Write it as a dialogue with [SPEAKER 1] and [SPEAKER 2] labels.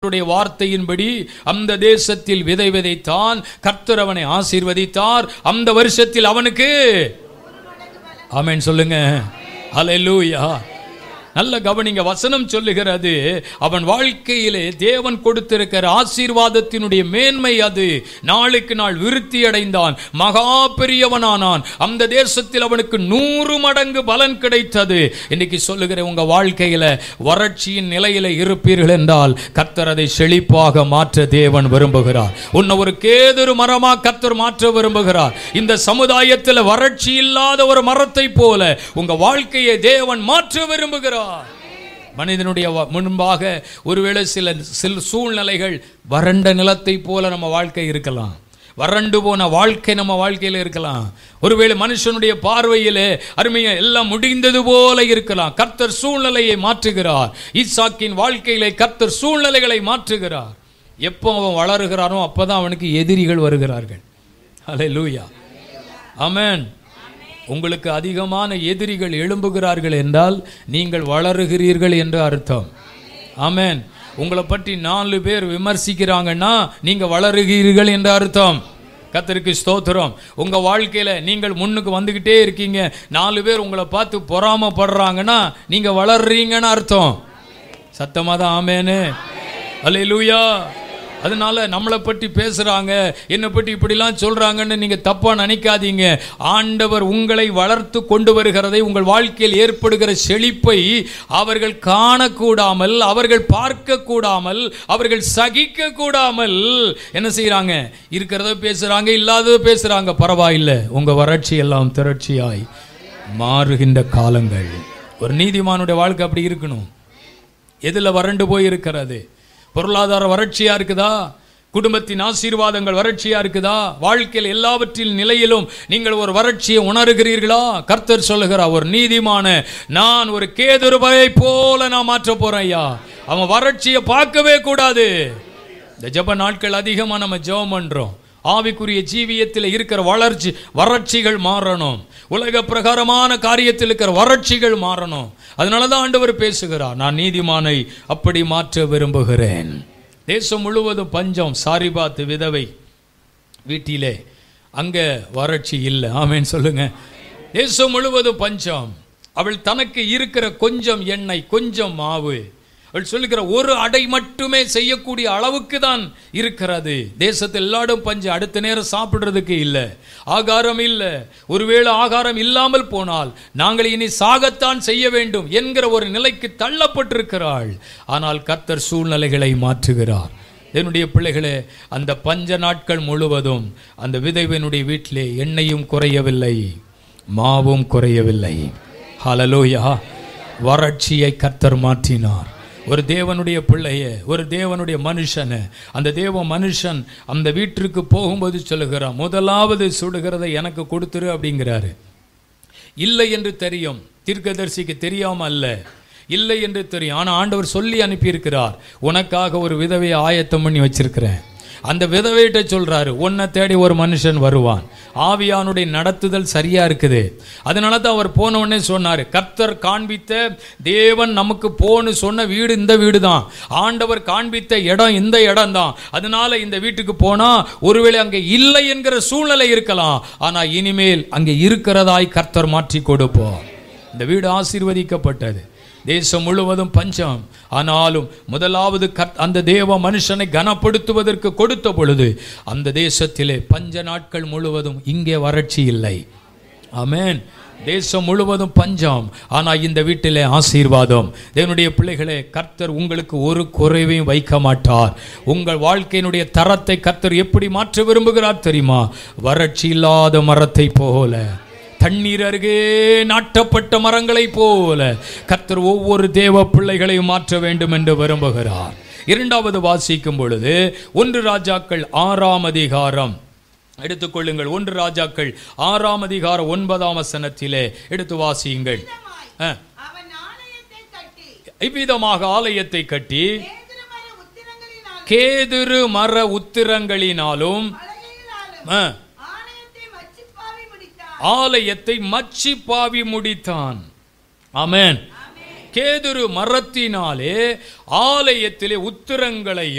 [SPEAKER 1] கர்த்தருடைய வார்த்தையின்படி அந்த தேசத்தில் விதை விதைத்தான் கர்த்தர் அவனை ஆசீர்வதித்தார் அந்த வருஷத்தில் அவனுக்கு ஆமென் சொல்லுங்க ஹalleluya நல்ல கவனிங்க வசனம் சொல்லுகிறது அவன் வாழ்க்கையிலே தேவன் கொடுத்திருக்கிற ஆசீர்வாதத்தினுடைய மேன்மை அது நாளுக்கு நாள் விருத்தி அடைந்தான் மகா பெரியவனானான் அந்த தேசத்தில் அவனுக்கு நூறு மடங்கு பலன் கிடைத்தது இன்னைக்கு சொல்லுகிற உங்க வாழ்க்கையில வறட்சியின் நிலையில இருப்பீர்கள் என்றால் கர்த்தர் அதை செழிப்பாக மாற்ற தேவன் விரும்புகிறார் உன்னை ஒரு கேதுரு மரமா கர்த்தர் மாற்ற விரும்புகிறார் இந்த சமுதாயத்தில் வறட்சி இல்லாத ஒரு மரத்தை போல உங்க வாழ்க்கையை தேவன் மாற்ற விரும்புகிறார் மனிதனுடைய வ- முன்பாக ஒருவேளை சில சில சூழ்நிலைகள் வறண்ட நிலத்தை போல நம்ம வாழ்க்கை இருக்கலாம் வறண்டு போன வாழ்க்கை நம்ம வாழ்க்கையில் இருக்கலாம் ஒருவேளை மனுஷனுடைய பார்வையிலே அருமையா எல்லாம் முடிந்தது போல இருக்கலாம் கர்த்தர் சூழ்நிலையை மாற்றுகிறார் ஈசாக்கின் வாழ்க்கையிலே கர்த்தர் சூழ்நிலைகளை மாற்றுகிறார் எப்போ அவன் வளருகிறானோ அப்பதான் அவனுக்கு எதிரிகள் வருகிறார்கள் ஹalleluya ஆமென் உங்களுக்கு அதிகமான எதிரிகள் எழும்புகிறார்கள் என்றால் நீங்கள் வளருகிறீர்கள் என்று அர்த்தம் ஆமென் உங்களை பற்றி நாலு பேர் விமர்சிக்கிறாங்கன்னா நீங்க வளருகிறீர்கள் என்று அர்த்தம் கத்தருக்கு ஸ்தோத்திரம் உங்க வாழ்க்கையில நீங்கள் முன்னுக்கு வந்துகிட்டே இருக்கீங்க நாலு பேர் உங்களை பார்த்து பொறாமப்படுறாங்கன்னா நீங்க வளர்றீங்கன்னு அர்த்தம் சத்தமா தான் ஆமேனு அல்லேலூயா அதனால நம்மளை பற்றி பேசுறாங்க என்னை பற்றி இப்படிலாம் சொல்றாங்கன்னு நீங்க தப்பா நினைக்காதீங்க ஆண்டவர் உங்களை வளர்த்து கொண்டு வருகிறதை உங்கள் வாழ்க்கையில் ஏற்படுகிற செழிப்பை அவர்கள் காணக்கூடாமல் அவர்கள் பார்க்க கூடாமல் அவர்கள் சகிக்க கூடாமல் என்ன செய்றாங்க இருக்கிறத பேசுறாங்க இல்லாதத பேசுறாங்க பரவாயில்லை உங்க வறட்சி எல்லாம் திரட்சியாய் மாறுகின்ற காலங்கள் ஒரு நீதிமானுடைய வாழ்க்கை அப்படி இருக்கணும் எதில் வறண்டு போய் இருக்கிறது பொருளாதார வறட்சியா இருக்குதா குடும்பத்தின் ஆசீர்வாதங்கள் வறட்சியா இருக்குதா வாழ்க்கையில் எல்லாவற்றின் நிலையிலும் நீங்கள் ஒரு வறட்சியை உணர்கிறீர்களா கர்த்தர் சொல்லுகிறார் ஒரு நீதிமான நான் ஒரு கேதுருபை போல நான் மாற்ற போறேன் ஐயா அவன் வறட்சியை பார்க்கவே கூடாது இந்த ஜெப நாட்கள் அதிகமாக நம்ம ஜெபம் பண்றோம் ஆவிக்குரிய ஜீவியத்தில் இருக்கிற வளர்ச்சி வறட்சிகள் மாறணும் உலக பிரகாரமான காரியத்தில் இருக்கிற வறட்சிகள் மாறணும் அதனால தான் ஆண்டவர் பேசுகிறார் நான் நீதிமானை அப்படி மாற்ற விரும்புகிறேன் தேசம் முழுவதும் பஞ்சம் சாரிபாத் விதவை வீட்டிலே அங்கே வறட்சி இல்லை ஆமேன்னு சொல்லுங்க தேசம் முழுவதும் பஞ்சம் அவள் தனக்கு இருக்கிற கொஞ்சம் எண்ணெய் கொஞ்சம் மாவு அவள் சொல்லுகிற ஒரு அடை மட்டுமே செய்யக்கூடிய அளவுக்கு தான் இருக்கிறது தேசத்தில் எல்லாரும் பஞ்சம் அடுத்த நேரம் சாப்பிடுறதுக்கு இல்லை ஆகாரம் இல்லை ஒருவேளை ஆகாரம் இல்லாமல் போனால் நாங்கள் இனி சாகத்தான் செய்ய வேண்டும் என்கிற ஒரு நிலைக்கு தள்ளப்பட்டிருக்கிறாள் ஆனால் கர்த்தர் சூழ்நிலைகளை மாற்றுகிறார் என்னுடைய பிள்ளைகளே அந்த பஞ்ச நாட்கள் முழுவதும் அந்த விதைவனுடைய வீட்டிலே எண்ணெயும் குறையவில்லை மாவும் குறையவில்லை ஹalleluya வறட்சியை கர்த்தர் மாற்றினார் ஒரு தேவனுடைய பிள்ளைய ஒரு தேவனுடைய மனுஷனை அந்த தேவ மனுஷன் அந்த வீட்டிற்கு போகும்போது சொல்லுகிறான் முதலாவது சுடுகிறதை எனக்கு கொடுத்துரு அப்படிங்கிறாரு இல்லை என்று தெரியும் தீர்க்கதரிசிக்கு தெரியாம அல்ல இல்லை என்று தெரியும் ஆனால் ஆண்டவர் சொல்லி அனுப்பியிருக்கிறார் உனக்காக ஒரு விதவையை ஆயத்தம் பண்ணி வச்சிருக்கிறேன் அந்த விதவையிட்ட சொல்றாரு உன்னை தேடி ஒரு மனுஷன் வருவான் ஆவியானுடைய நடத்துதல் சரியா இருக்குது அதனால தான் அவர் போன உடனே சொன்னார் கர்த்தர் காண்பித்த தேவன் நமக்கு போன்னு சொன்ன வீடு இந்த வீடு தான் ஆண்டவர் காண்பித்த இடம் இந்த இடம் தான் அதனால இந்த வீட்டுக்கு போனா ஒருவேளை அங்கே இல்லை என்கிற சூழ்நிலை இருக்கலாம் ஆனா இனிமேல் அங்கே இருக்கிறதாய் கர்த்தர் மாற்றி கொடுப்போம் இந்த வீடு ஆசீர்வதிக்கப்பட்டது தேசம் முழுவதும் பஞ்சம் ஆனாலும் முதலாவது கர்த் அந்த தேவ மனுஷனை கனப்படுத்துவதற்கு கொடுத்த பொழுது அந்த தேசத்திலே பஞ்ச நாட்கள் முழுவதும் இங்கே வறட்சி இல்லை ஆமென் தேசம் முழுவதும் பஞ்சம் ஆனா இந்த வீட்டிலே ஆசீர்வாதம் தேவனுடைய பிள்ளைகளே கர்த்தர் உங்களுக்கு ஒரு குறைவையும் வைக்க மாட்டார் உங்கள் வாழ்க்கையினுடைய தரத்தை கர்த்தர் எப்படி மாற்ற விரும்புகிறார் தெரியுமா வறட்சி இல்லாத மரத்தை போல தண்ணீர் அருகே நாட்டப்பட்ட மரங்களைப் போல கர்த்தர் ஒவ்வொரு தேவ பிள்ளைகளையும் மாற்ற வேண்டும் என்று விரும்புகிறார் இரண்டாவது வாசிக்கும் பொழுது ஒன்று ராஜாக்கள் ஆறாம் அதிகாரம் எடுத்துக்கொள்ளுங்கள் ஒன்று ராஜாக்கள் ஆறாம் அதிகாரம் ஒன்பதாம் வசனத்திலே எடுத்து வாசியுங்கள் ஆ.
[SPEAKER 2] அவன் ஆலயத்தை கட்டி
[SPEAKER 1] இவ்விதமாக ஆலயத்தை கட்டி
[SPEAKER 2] கேதுருமர உத்திரங்களினாலும்
[SPEAKER 1] கேதுரு மர உத்திரங்களினாலும்
[SPEAKER 2] பலகைகளாலும்
[SPEAKER 1] ஆ,
[SPEAKER 2] ஆலயத்தை வச்சிப்பாவி முடித்தான்
[SPEAKER 1] ஆலயத்தை மச்சி பாவி முடித்தான் ஆமென் கேதுரு மரத்தினாலே ஆலயத்திலே உத்திரங்களையும்